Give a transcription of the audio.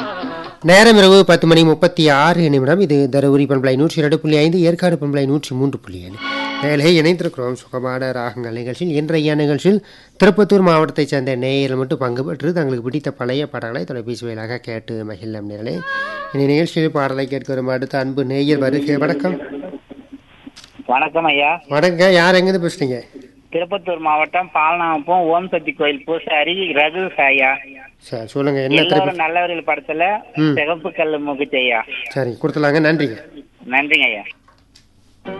நேரம் இரவு பத்து மணி முப்பத்தி ஆறு நிமிடம் இது தருமபுரி பண்பலை நூற்றி இரண்டு புள்ளி ஐந்து ஏற்காடு பண்பலை நூற்றி மூன்று புள்ளி ஏழு வேலை இணைந்திருக்கிறோம் சுகமான ராகங்கள் நிகழ்ச்சியில் இன்றைய நிகழ்ச்சியில் திருப்பத்தூர் மாவட்டத்தைச் சேர்ந்த நேயர்கள் மட்டும் பங்கு பெற்று தங்களுக்கு பிடித்த பழைய பாடல்களை தொலைபேசி வாயிலாக கேட்டு மகிழ்ந்தம் நேரலே இந்த நிகழ்ச்சியில் பாடலை கேட்க வரும் அடுத்த அன்பு நேயர் வருகை வணக்கம் வணக்கம் ஐயா வணக்கம் யார் எங்கேருந்து பேசுறீங்க திருப்பத்தூர் மாவட்டம் பால்நாமப்பம் ஓம் சக்தி கோயில் பூசாரி ரகு ஐயா சார் சொல்லுங்க என்ன திருப்பி எல்லாரும் நல்லவர்கள் படத்துல ம். சிகப்பு கல்லு முகுச்சையா சரி கொடுத்துலாங்க நன்றிங்க நன்றிங்க ஐயா